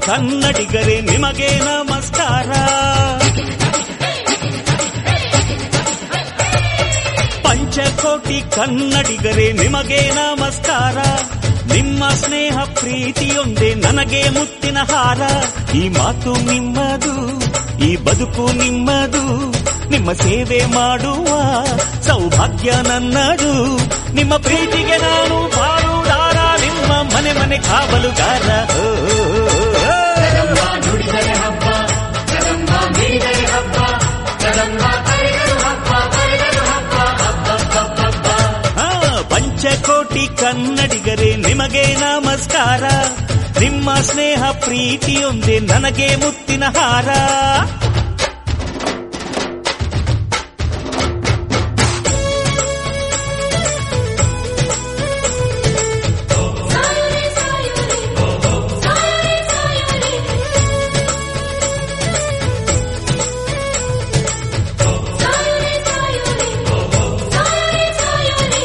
ಕನ್ನಡಿಗರೇ ನಿಮಗೆ ನಮಸ್ಕಾರ ಪಂಚಕೋಟಿ ಕನ್ನಡಿಗರೇ ನಿಮಗೆ ನಮಸ್ಕಾರ ನಿಮ್ಮ ಸ್ನೇಹ ಪ್ರೀತಿಯೊಂದೇ ನನಗೆ ಮುತ್ತಿನ ಹಾರ ಈ ಮಾತು ನಿಮ್ಮದು ಈ ಬದುಕು ನಿಮ್ಮದು ನಿಮ್ಮ ಸೇವೆ ಮಾಡುವ ಸೌಭಾಗ್ಯ ನನ್ನದು ನಿಮ್ಮ ಪ್ರೀತಿಗೆ ನಾನು ಪಾಲುದಾರ ನಿಮ್ಮ ಮನೆ ಮನೆ ಕಾವಲುಗಾರ ಓ, ಓ, ಓ. ನುಡಿದರೆ ಹಬ್ಬ ಜಗಮ್ಮ ಮಿಡಿದರೆ ಹಬ್ಬ ಜಗಮ್ಮ ಕರೆದರು ಹಬ್ಬ ಬರೆದರು ಹಬ್ಬ ಹಬ್ಬ ಆ, ಪಂಚಕೋಟಿ ಕನ್ನಡಿಗರೇ ನಿಮಗೆ ನಮಸ್ಕಾರ ನಿಮ್ಮ ಸ್ನೇಹ ಪ್ರೀತಿಯೊಂದೇ ನನಗೆ ಮುತ್ತಿನ ಹಾರ ಸಾಯೋರೆ ಸಾಯೋರೆ ಸಾಯೋರೆ ಸಾಯೋರೆ ಸಾಯೋರೆ ಸಾಯೋರೆ ಸಾಯೋರೆ ಸಾಯೋರೆ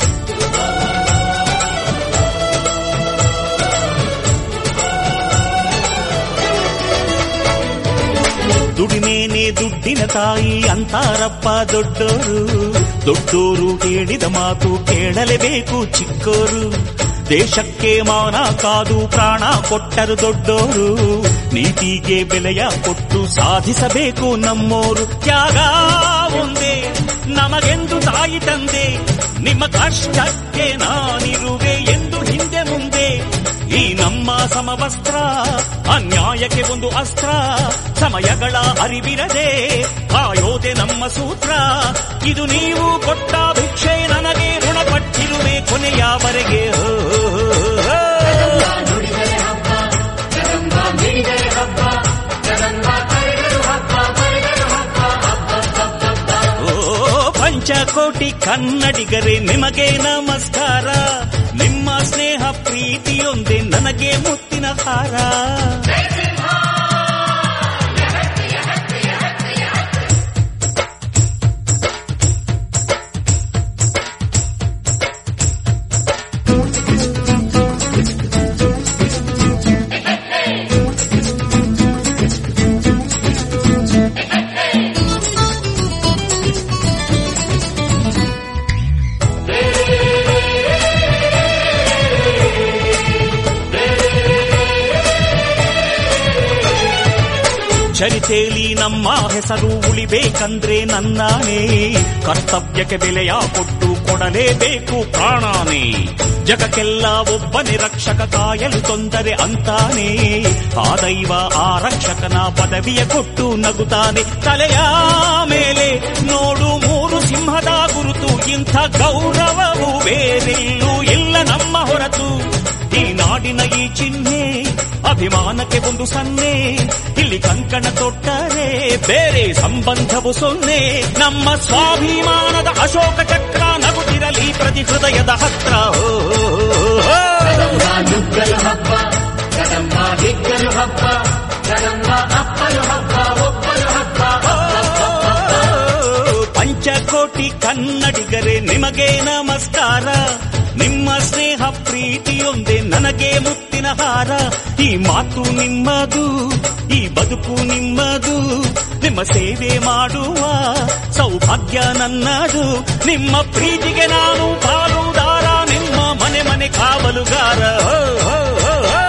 ದುಡಿಮೇನೆ ದುಡ್ಡಿನ ತಾಯಿ ಅಂತಾರಪ್ಪ ದೊಡ್ಡೋರು ದೊಡ್ಡೋರು ಹೇಳಿದ ಮಾತು ಕೇಳಲೇಬೇಕು ಚಿಕ್ಕೋರು ದೇಶಕ್ಕೆ ಮಾನ ಕಾದು ಪ್ರಾಣ ಕೊಟ್ಟರು ದೊಡ್ಡೋರು ನೀತಿಗೆ ಬೆಲೆಯ ಕೊಟ್ಟು ಸಾಧಿಸಬೇಕು ನಮ್ಮೋರು ತ್ಯಾಗ ಒಂದೇ ನಮಗೆಂದು ತಾಯಿ ತಂದೆ ನಿಮ್ಮ ಕಷ್ಟಕ್ಕೆ ನಾನಿರುವೆ ಎಂದು ಹಿಂದೆ ಮುಂದೆ ಈ ನಮ್ಮ ಸಮವಸ್ತ್ರ ಅನ್ಯಾಯಕ್ಕೆ ಒಂದು ಅಸ್ತ್ರ ಸಮಯಗಳ ಅರಿವಿರದೆ ಕಾಯೋದೆ ನಮ್ಮ ಸೂತ್ರ ಇದು ನೀವು ಕೊಟ್ಟ ಭಿಕ್ಷೆ ನನಗೆ ಋಣಪಟ್ಟಿರುವೆ ಕೊನೆಯವರೆಗೆ ಓ, ಓ, ಓ. ನುಡಿದರೆ ಹಬ್ಬ ಜಗಮ್ಮ ಮಿಡಿದರೆ ಹಬ್ಬ ಜಗಮ್ಮ ಕರೆದರು ಹಬ್ಬ ಬರೆದರು ಹಬ್ಬ ಓ ಪಂಚಕೋಟಿ ಕನ್ನಡಿಗರೇ ನಿಮಗೆ ನಮಸ್ಕಾರ ನಿಮ್ಮ ಸ್ನೇಹ ಪ್ರೀತಿಯೊಂದೇ ನನಗೆ ಮುತ್ತಿನ ಹಾರ ಚರಿತೆಯಲ್ಲಿ ನಮ್ಮ ಹೆಸರು ಉಳಿಬೇಕಂದ್ರೆ ನನ್ನಾನೇ ಕರ್ತವ್ಯಕ್ಕೆ ಬೆಲೆಯ ಕೊಟ್ಟು ಕೊಡಲೇಬೇಕು ಪ್ರಾಣಾನೇ ಜಗಕ್ಕೆಲ್ಲ ಒಬ್ಬನೇ ರಕ್ಷಕ ಕಾಯಲು ತೊಂದರೆ ಅಂತಾನೆ ಆ ದೈವ ಆ ರಕ್ಷಕನ ಪದವಿಯ ಕೊಟ್ಟು ನಗುತ್ತಾನೆ ತಲೆಯ ಮೇಲೆ ನೋಡು ಮೂರು ಸಿಂಹದ ಗುರುತು ಇಂಥ ಗೌರವವು ಬೇರೆಲ್ಲೂ ಇಲ್ಲ ನಮ್ಮ ಹೊರತು ಈ ನಾಡಿನ ಈ ಚಿಹ್ನೆ ಅಭಿಮಾನಕ್ಕೆ ಒಂದು ಸನ್ನೆ ಇಲ್ಲಿ ಕಂಕಣ ತೊಟ್ಟರೆ ಬೇರೆ ಸಂಬಂಧವು ಸೊನ್ನೆ ನಮ್ಮ ಸ್ವಾಭಿಮಾನದ ಅಶೋಕ ಚಕ್ರ ನಗುತ್ತಿರಲಿ ಪ್ರತಿ ಹೃದಯದ ಹತ್ರ ಓ, ಓ, ಓ. ಜಗಮ್ಮ ನುಗ್ಗಲು ಹಬ್ಬ ಜಗಮ್ಮ ಹಿಗ್ಗಲು ಹಬ್ಬ ಜಗಮ್ಮ ಅಪ್ಪಲು ಹಬ್ಬ ಒಪ್ಪಲು ಹಬ್ಬ ಪಂಚಕೋಟಿ ಕನ್ನಡಿಗರೇ ನಿಮಗೆ ನಮಸ್ಕಾರ ನಿಮ್ಮ ಸ್ನೇಹ ಪ್ರೀತಿಯೊಂದೇ ನನಗೆ ಮುತ್ತಿನ ಹಾರ ಈ ಮಾತು ನಿಮ್ಮದು ಈ ಬದುಕು ನಿಮ್ಮದು ನಿಮ್ಮ ಸೇವೆ ಮಾಡುವ ಸೌಭಾಗ್ಯ ನನ್ನದು ನಿಮ್ಮ ಪ್ರೀತಿಗೆ ನಾನು ಪಾಲುದಾರ ನಿಮ್ಮ ಮನೆ ಮನೆ ಕಾವಲುಗಾರ ಓ, ಓ, ಓ, ಓ.